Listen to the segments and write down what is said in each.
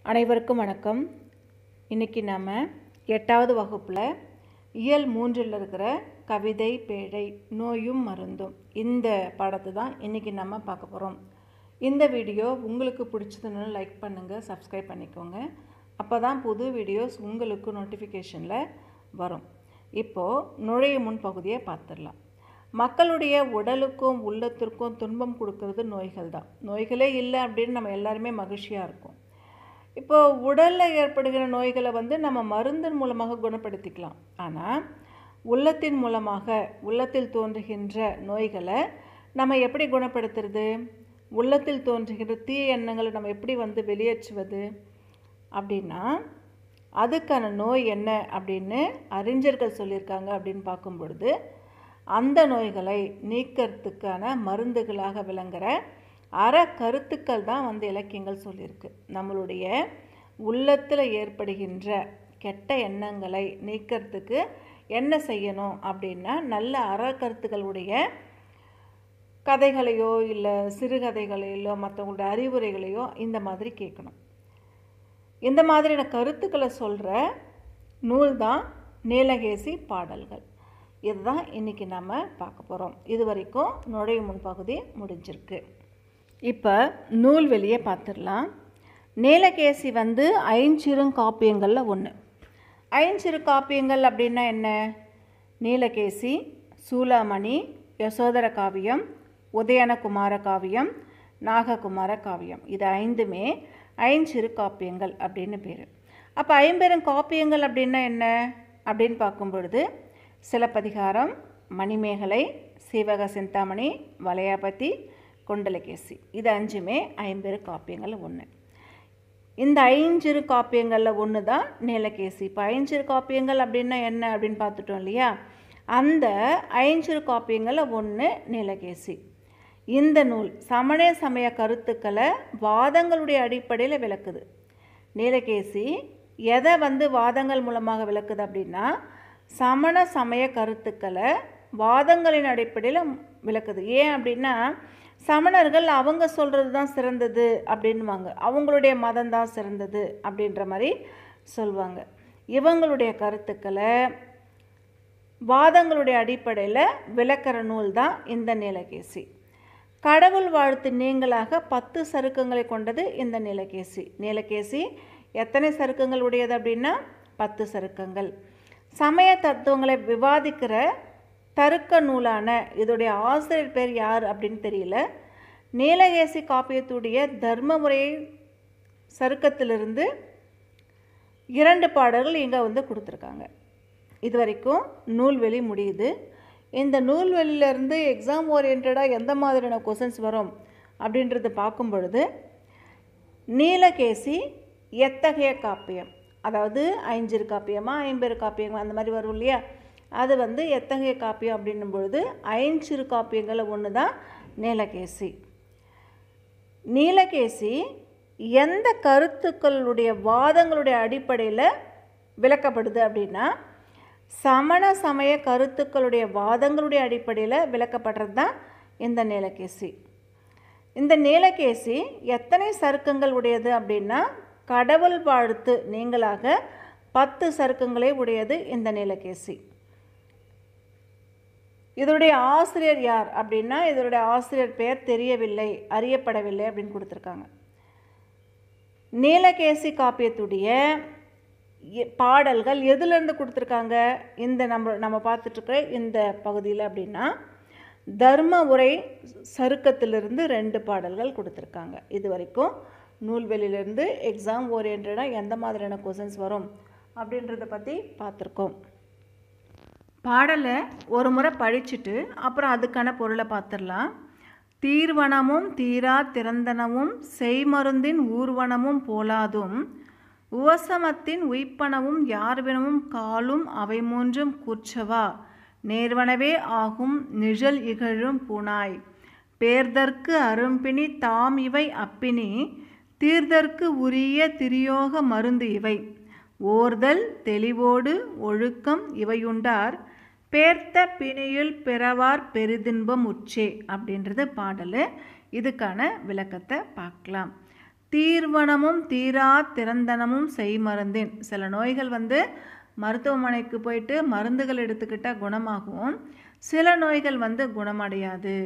அனைவருக்கும் வணக்கம் இன்றைக்கி நாம் எட்டாவது வகுப்பில் இயல் மூன்றில் இருக்கிற கவிதை பேழை நோயும் மருந்தும் இந்த பாடத்தை தான் இன்றைக்கி நம்ம பார்க்க போகிறோம் இந்த வீடியோ உங்களுக்கு பிடிச்சதுன்னு லைக் பண்ணுங்கள் சப்ஸ்கிரைப் பண்ணிக்கோங்க அப்போ தான் புது வீடியோஸ் உங்களுக்கு நோட்டிஃபிகேஷனில் வரும் இப்போது நுழைய முன் பகுதியை பார்த்துடலாம் மக்களுடைய உடலுக்கும் உள்ளத்திற்கும் துன்பம் கொடுக்கறது நோய்கள் தான் நோய்களே இல்லை அப்படின்னு நம்ம எல்லாருமே மகிழ்ச்சியாக இருக்கும் இப்போ உடலில் ஏற்படுகிற நோய்களை வந்து நம்ம மருந்தின் மூலமாக குணப்படுத்திக்கலாம் ஆனால் உள்ளத்தின் மூலமாக உள்ளத்தில் தோன்றுகின்ற நோய்களை நம்ம எப்படி குணப்படுத்துறது உள்ளத்தில் தோன்றுகின்ற தீய எண்ணங்களை நம்ம எப்படி வந்து வெளியேற்றுவது அப்படின்னா அதுக்கான நோய் என்ன அப்படின்னு அறிஞர்கள் சொல்லியிருக்காங்க அப்படின்னு பார்க்கும் பொழுது அந்த நோய்களை நீக்கிறதுக்கான மருந்துகளாக விளங்குகிற அற கருத்துக்கள் தான் வந்து இலக்கியங்கள் சொல்லியிருக்கு நம்மளுடைய உள்ளத்தில் ஏற்படுகின்ற கெட்ட எண்ணங்களை நீக்கிறதுக்கு என்ன செய்யணும் அப்படின்னா நல்ல அற கருத்துக்களுடைய கதைகளையோ இல்லை சிறுகதைகளையோ மற்றவங்களுடைய அறிவுரைகளையோ இந்த மாதிரி கேட்கணும் இந்த மாதிரியான கருத்துக்களை சொல்கிற நூல் தான் நீலகேசி பாடல்கள் இதுதான் இன்றைக்கி நம்ம பார்க்க போகிறோம் இது வரைக்கும் நுழைவு முன்பகுதி முடிஞ்சிருக்கு இப்போ நூல்வெளியை பார்த்துடலாம் நீலகேசி வந்து ஐஞ்சிறுங்காப்பியங்களில் ஒன்று ஐஞ்சிறு காப்பியங்கள் அப்படின்னா என்ன நீலகேசி சூலாமணி யசோதர காவியம் உதயனகுமார காவியம் நாககுமார காவியம் இது ஐந்துமே ஐஞ்சிறு காப்பியங்கள் அப்படின்னு பேர் அப்போ ஐம்பெரும் காப்பியங்கள் அப்படின்னா என்ன அப்படின்னு பார்க்கும் பொழுது சிலப்பதிகாரம் மணிமேகலை சீவக சிந்தாமணி வளையாபதி குண்டலகேசி இது அஞ்சுமே ஐம்பெரு காப்பியங்கள் ஒன்று இந்த ஐஞ்சிறு காப்பியங்களில் ஒன்று தான் நீலகேசி இப்போ ஐஞ்சிறு காப்பியங்கள் அப்படின்னா என்ன அப்படின்னு பார்த்துட்டோம் இல்லையா அந்த ஐஞ்சிறு காப்பியங்களில் ஒன்று நீலகேசி இந்த நூல் சமண சமய கருத்துக்களை வாதங்களுடைய அடிப்படையில் விளக்குது நீலகேசி எதை வந்து வாதங்கள் மூலமாக விளக்குது அப்படின்னா சமண சமய கருத்துக்களை வாதங்களின் அடிப்படையில் விளக்குது ஏன் அப்படின்னா சமணர்கள் அவங்க சொல்கிறது தான் சிறந்தது அப்படின்வாங்க அவங்களுடைய மதம் தான் சிறந்தது அப்படின்ற மாதிரி சொல்லுவாங்க இவங்களுடைய கருத்துக்களை வாதங்களுடைய அடிப்படையில் விளக்கிற நூல் தான் இந்த நீலகேசி கடவுள் வாழ்த்து நீங்களாக பத்து சருக்கங்களை கொண்டது இந்த நீலகேசி நீலகேசி எத்தனை சருக்கங்கள் உடையது அப்படின்னா பத்து சருக்கங்கள் சமய தத்துவங்களை விவாதிக்கிற தருக்க நூலான இதோடைய ஆசிரியர் பேர் யார் அப்படின்னு தெரியல நீலகேசி காப்பியத்துடைய தர்ம முறையை சருக்கத்திலிருந்து இரண்டு பாடல்கள் இங்கே வந்து கொடுத்துருக்காங்க இது வரைக்கும் நூல்வெளி முடியுது இந்த நூல்வெளியிலேருந்து எக்ஸாம் ஓரியன்டாக எந்த மாதிரியான கொஷின்ஸ் வரும் அப்படின்றத பார்க்கும் பொழுது நீலகேசி எத்தகைய காப்பியம் அதாவது ஐஞ்சிறு காப்பியமா ஐம்பெரு காப்பியமா அந்த மாதிரி வரும் இல்லையா அது வந்து எத்தகைய காப்பியம் அப்படின்னும் பொழுது ஐஞ்சிறு காப்பியங்களில் ஒன்று தான் நீலகேசி நீலகேசி எந்த கருத்துக்களுடைய வாதங்களுடைய அடிப்படையில் விளக்கப்படுது அப்படின்னா சமண சமய கருத்துக்களுடைய வாதங்களுடைய அடிப்படையில் விளக்கப்படுறது தான் இந்த நீலகேசி இந்த நீலகேசி எத்தனை சருக்கங்கள் உடையது அப்படின்னா கடவுள் வாழ்த்து நீங்களாக பத்து சருக்கங்களே உடையது இந்த நீலகேசி இதனுடைய ஆசிரியர் யார் அப்படின்னா இதனுடைய ஆசிரியர் பெயர் தெரியவில்லை அறியப்படவில்லை அப்படின்னு கொடுத்துருக்காங்க நீலகேசி காப்பியத்துடைய பாடல்கள் எதுலேருந்து கொடுத்துருக்காங்க இந்த நம்ம நம்ம பார்த்துட்ருக்க இந்த பகுதியில் அப்படின்னா தர்ம உரை சருக்கத்திலிருந்து ரெண்டு பாடல்கள் கொடுத்துருக்காங்க இது வரைக்கும் நூல்வெளியிலேருந்து எக்ஸாம் ஓரியன்டாக எந்த மாதிரியான கொஷின்ஸ் வரும் அப்படின்றத பற்றி பார்த்துருக்கோம் பாடலை ஒரு முறை படிச்சுட்டு அப்புறம் அதுக்கான பொருளை பார்த்துடலாம் தீர்வனமும் தீரா திறந்தனமும் செய்மருந்தின் ஊர்வனமும் போலாதும் உவசமத்தின் உய்ப்பனவும் யார்வினமும் காலும் அவை மூன்றும் கூற்றவா நேர்வனவே ஆகும் நிழல் இகழும் புனாய் பேர்தற்கு அரும்பினி தாம் இவை அப்பினி தீர்தற்கு உரிய திரியோக மருந்து இவை ஓர்தல் தெளிவோடு ஒழுக்கம் இவையுண்டார் பேர்த்த பிணியில் பிறவார் பெரிதின்பம் உச்சே அப்படின்றது பாடல் இதுக்கான விளக்கத்தை பார்க்கலாம் தீர்வனமும் தீரா திறந்தனமும் செய்மருந்தின் சில நோய்கள் வந்து மருத்துவமனைக்கு போயிட்டு மருந்துகள் எடுத்துக்கிட்டால் குணமாகும் சில நோய்கள் வந்து குணமடையாது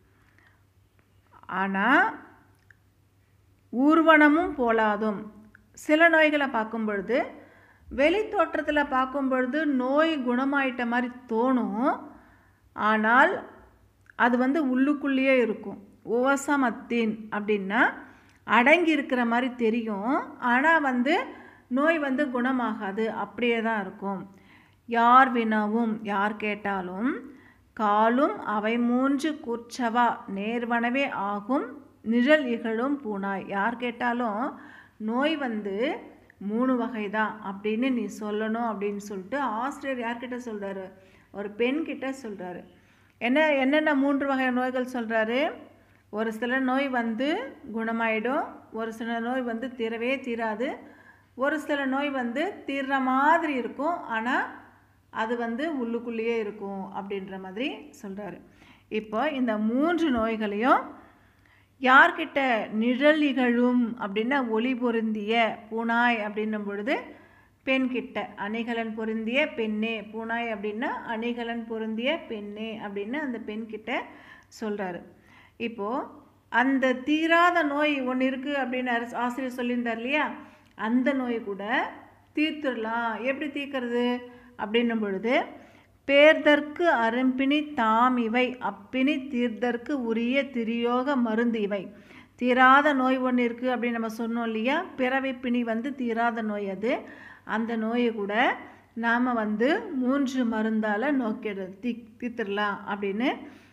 ஆனால் ஊர்வனமும் போலாதும் சில நோய்களை பார்க்கும் பொழுது வெளி தோற்றத்தில் பார்க்கும் பொழுது நோய் குணமாயிட்ட மாதிரி தோணும் ஆனால் அது வந்து உள்ளுக்குள்ளேயே இருக்கும் உவசமத்தின் அப்படின்னா அடங்கி இருக்கிற மாதிரி தெரியும் ஆனால் வந்து நோய் வந்து குணமாகாது அப்படியே தான் இருக்கும் யார் வினவும் யார் கேட்டாலும் காலும் அவை மூன்று கூர்ச்சவா நேர்வனவே ஆகும் நிழல் இகழும் பூனாய் யார் கேட்டாலும் நோய் வந்து மூணு வகை தான் அப்படின்னு நீ சொல்லணும் அப்படின்னு சொல்லிட்டு ஆசிரியர் யார்கிட்ட சொல்கிறாரு ஒரு பெண் கிட்ட சொல்கிறாரு என்ன என்னென்ன மூன்று வகை நோய்கள் சொல்கிறாரு ஒரு சில நோய் வந்து குணமாயிடும் ஒரு சில நோய் வந்து தீரவே தீராது ஒரு சில நோய் வந்து தீர்ற மாதிரி இருக்கும் ஆனால் அது வந்து உள்ளுக்குள்ளேயே இருக்கும் அப்படின்ற மாதிரி சொல்கிறாரு இப்போ இந்த மூன்று நோய்களையும் யார்கிட்ட நிழல் இகழும் அப்படின்னா ஒளி பொருந்திய பூனாய் அப்படின்னும் பொழுது பெண்கிட்ட அணிகலன் பொருந்திய பெண்ணே பூனாய் அப்படின்னா அணிகலன் பொருந்திய பெண்ணே அப்படின்னு அந்த பெண்கிட்ட சொல்கிறாரு இப்போது அந்த தீராத நோய் ஒன்று இருக்குது அப்படின்னு அரசு ஆசிரியர் சொல்லியிருந்தார் இல்லையா அந்த நோய் கூட தீர்த்துடலாம் எப்படி தீர்க்கறது அப்படின்னும் பொழுது பேர்தற்கு அரும்பினி தாம் இவை அப்பினி தீர்தற்கு உரிய திரியோக மருந்து இவை தீராத நோய் ஒன்று இருக்குது அப்படின்னு நம்ம சொன்னோம் இல்லையா பிறவி பிணி வந்து தீராத நோய் அது அந்த நோயை கூட நாம் வந்து மூன்று மருந்தால் நோக்கிடுறது தீ தீர்த்துடலாம் அப்படின்னு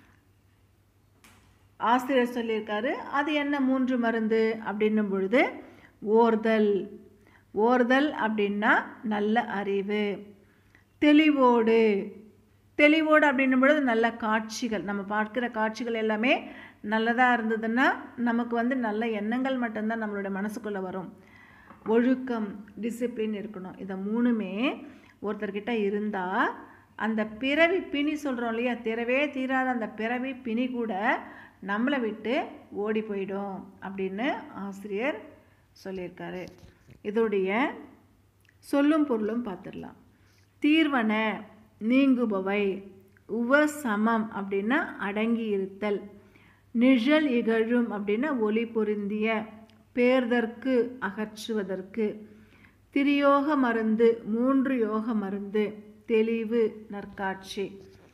ஆசிரியர் சொல்லியிருக்காரு அது என்ன மூன்று மருந்து அப்படின்னும் பொழுது ஓர்தல் ஓர்தல் அப்படின்னா நல்ல அறிவு தெளிவோடு தெளிவோடு அப்படின்னும் பொழுது நல்ல காட்சிகள் நம்ம பார்க்குற காட்சிகள் எல்லாமே நல்லதாக இருந்ததுன்னா நமக்கு வந்து நல்ல எண்ணங்கள் மட்டும்தான் நம்மளோட மனசுக்குள்ளே வரும் ஒழுக்கம் டிசிப்ளின் இருக்கணும் இதை மூணுமே ஒருத்தர்கிட்ட இருந்தால் அந்த பிறவி பிணி சொல்கிறோம் இல்லையா திறவே தீராத அந்த பிறவி பிணி கூட நம்மளை விட்டு ஓடி போயிடும் அப்படின்னு ஆசிரியர் சொல்லியிருக்காரு இதோடைய சொல்லும் பொருளும் பார்த்துடலாம் தீர்வன நீங்குபவை உவசமம் அப்படின்னா அடங்கி இருத்தல் நிழல் இகழும் அப்படின்னா ஒளி பொருந்திய பேர்தற்கு அகற்றுவதற்கு திரியோக மருந்து மூன்று யோக மருந்து தெளிவு நற்காட்சி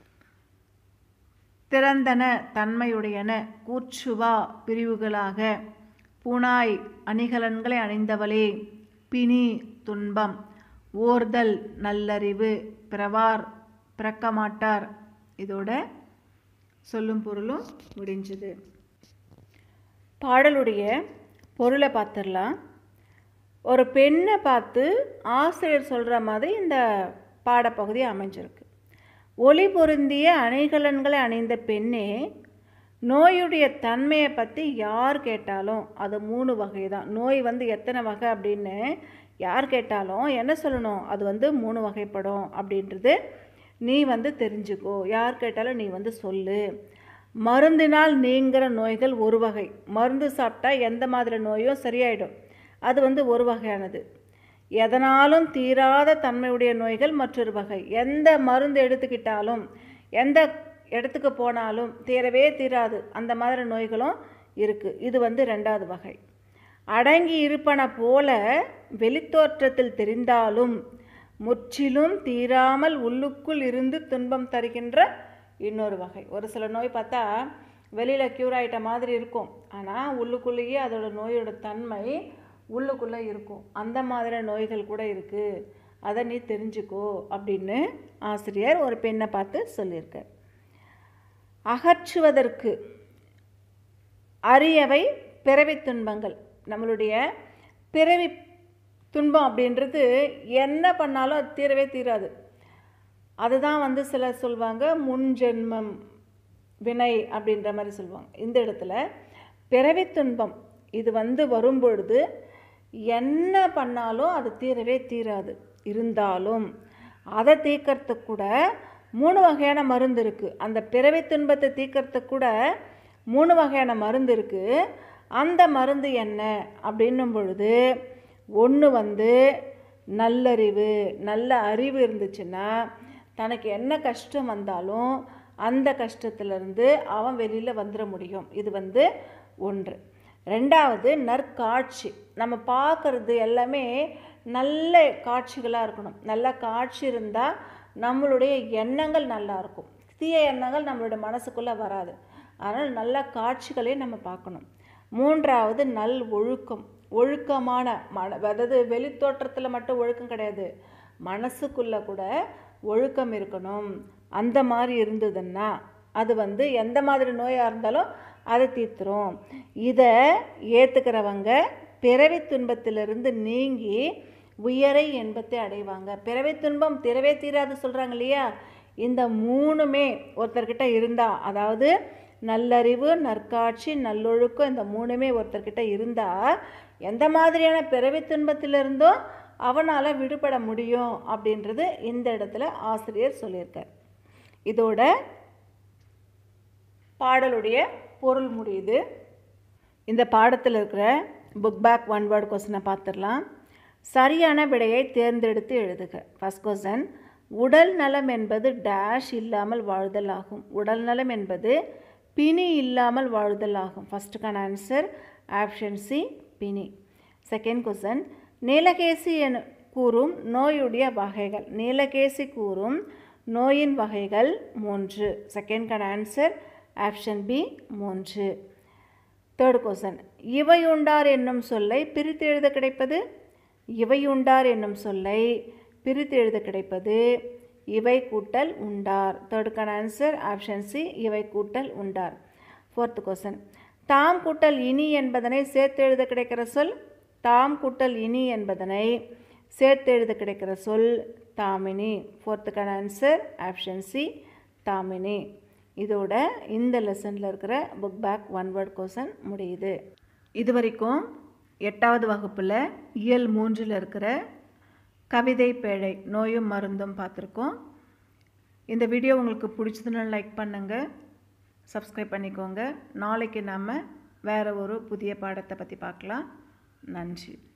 திறந்தன தன்மையுடையன கூற்றுவா பிரிவுகளாக பூனாய் அணிகலன்களை அணிந்தவளே பிணி துன்பம் ஓர்தல் நல்லறிவு பிறவார் பிறக்க மாட்டார் இதோட சொல்லும் பொருளும் முடிஞ்சது பாடலுடைய பொருளை பார்த்துடலாம் ஒரு பெண்ணை பார்த்து ஆசிரியர் சொல்கிற மாதிரி இந்த பாடப்பகுதி அமைஞ்சிருக்கு ஒளி பொருந்திய அணிகலன்களை அணிந்த பெண்ணே நோயுடைய தன்மையை பற்றி யார் கேட்டாலும் அது மூணு வகை தான் நோய் வந்து எத்தனை வகை அப்படின்னு யார் கேட்டாலும் என்ன சொல்லணும் அது வந்து மூணு வகைப்படும் அப்படின்றது நீ வந்து தெரிஞ்சுக்கோ யார் கேட்டாலும் நீ வந்து சொல்லு மருந்தினால் நீங்கிற நோய்கள் ஒரு வகை மருந்து சாப்பிட்டா எந்த மாதிரி நோயும் சரியாயிடும் அது வந்து ஒரு வகையானது எதனாலும் தீராத தன்மையுடைய நோய்கள் மற்றொரு வகை எந்த மருந்து எடுத்துக்கிட்டாலும் எந்த இடத்துக்கு போனாலும் தீரவே தீராது அந்த மாதிரி நோய்களும் இருக்குது இது வந்து ரெண்டாவது வகை அடங்கி இருப்பன போல வெளித்தோற்றத்தில் தெரிந்தாலும் முற்றிலும் தீராமல் உள்ளுக்குள் இருந்து துன்பம் தருகின்ற இன்னொரு வகை ஒரு சில நோய் பார்த்தா வெளியில் க்யூர் ஆகிட்ட மாதிரி இருக்கும் ஆனால் உள்ளுக்குள்ளேயே அதோட நோயோட தன்மை உள்ளுக்குள்ளே இருக்கும் அந்த மாதிரி நோய்கள் கூட இருக்குது அதை நீ தெரிஞ்சுக்கோ அப்படின்னு ஆசிரியர் ஒரு பெண்ணை பார்த்து சொல்லியிருக்கார் அகற்றுவதற்கு அரியவை பிறவி துன்பங்கள் நம்மளுடைய பிறவி துன்பம் அப்படின்றது என்ன பண்ணாலும் அது தீரவே தீராது அதுதான் வந்து சிலர் சொல்லுவாங்க முன்ஜென்மம் வினை அப்படின்ற மாதிரி சொல்லுவாங்க இந்த இடத்துல பிறவி துன்பம் இது வந்து வரும்பொழுது என்ன பண்ணாலும் அது தீரவே தீராது இருந்தாலும் அதை தீர்க்கறதுக்கு கூட மூணு வகையான மருந்து இருக்குது அந்த பிறவி துன்பத்தை தீர்க்கறதுக்கு கூட மூணு வகையான மருந்து இருக்குது அந்த மருந்து என்ன அப்படின்னும் பொழுது ஒன்று வந்து நல்லறிவு நல்ல அறிவு இருந்துச்சுன்னா தனக்கு என்ன கஷ்டம் வந்தாலும் அந்த கஷ்டத்திலிருந்து அவன் வெளியில் வந்துட முடியும் இது வந்து ஒன்று ரெண்டாவது நற்காட்சி நம்ம பார்க்குறது எல்லாமே நல்ல காட்சிகளாக இருக்கணும் நல்ல காட்சி இருந்தால் நம்மளுடைய எண்ணங்கள் நல்லா இருக்கும் தீய எண்ணங்கள் நம்மளுடைய மனசுக்குள்ளே வராது அதனால் நல்ல காட்சிகளை நம்ம பார்க்கணும் மூன்றாவது நல் ஒழுக்கம் ஒழுக்கமான மன அதாவது வெளித்தோற்றத்தில் மட்டும் ஒழுக்கம் கிடையாது மனசுக்குள்ளே கூட ஒழுக்கம் இருக்கணும் அந்த மாதிரி இருந்ததுன்னா அது வந்து எந்த மாதிரி நோயாக இருந்தாலும் அதை தீர்த்துரும் இதை ஏற்றுக்கிறவங்க பிறவி துன்பத்திலிருந்து நீங்கி உயரை என்பத்தை அடைவாங்க பிறவி துன்பம் திறவே தீராது சொல்கிறாங்க இல்லையா இந்த மூணுமே ஒருத்தர்கிட்ட இருந்தால் அதாவது நல்லறிவு நற்காட்சி நல்லொழுக்கம் இந்த மூணுமே ஒருத்தர்கிட்ட இருந்தால் எந்த மாதிரியான பிறவி துன்பத்திலிருந்தும் அவனால் விடுபட முடியும் அப்படின்றது இந்த இடத்துல ஆசிரியர் சொல்லியிருக்கார் இதோட பாடலுடைய பொருள் முடியுது இந்த பாடத்தில் இருக்கிற புக் பேக் ஒன் வேர்ட் கொஸ்டினை பார்த்துடலாம் சரியான விடையை தேர்ந்தெடுத்து எழுதுக ஃபஸ்ட் கொஸ்டின் உடல் நலம் என்பது டேஷ் இல்லாமல் வாழ்தல் ஆகும் உடல் நலம் என்பது பிணி இல்லாமல் வாழ்தல் ஆகும் ஃபஸ்ட்டுக்கான ஆன்சர் ஆப்ஷன் சி பிணி செகண்ட் கொஸ்டின் நீலகேசி என கூறும் நோயுடைய வகைகள் நீலகேசி கூறும் நோயின் வகைகள் மூன்று செகண்ட்கான ஆன்சர் ஆப்ஷன் பி மூன்று தேர்ட் கொஸ்டின் இவையுண்டார் என்னும் சொல்லை பிரித்து எழுத கிடைப்பது இவையுண்டார் என்னும் சொல்லை பிரித்து எழுத கிடைப்பது இவை கூட்டல் உண்டார் தேர்டுக்கான ஆன்சர் ஆப்ஷன் சி இவை கூட்டல் உண்டார் ஃபோர்த் கொஸ்டின் தாம் கூட்டல் இனி என்பதனை சேர்த்து எழுத கிடைக்கிற சொல் தாம் கூட்டல் இனி என்பதனை சேர்த்து எழுத கிடைக்கிற சொல் தாமினி ஃபோர்த்துக்கான ஆன்சர் ஆப்ஷன் சி தாமினி இதோட இந்த லெசனில் இருக்கிற book back one word question முடியுது இது வரைக்கும் எட்டாவது வகுப்பில் இயல் மூன்றில் இருக்கிற கவிதை பேழை நோயும் மருந்தும் பார்த்துருக்கோம் இந்த வீடியோ உங்களுக்கு பிடிச்சதுன்னு லைக் பண்ணுங்கள் சப்ஸ்கிரைப் பண்ணிக்கோங்க நாளைக்கு நம்ம வேறு ஒரு புதிய பாடத்தை பற்றி பார்க்கலாம் நன்றி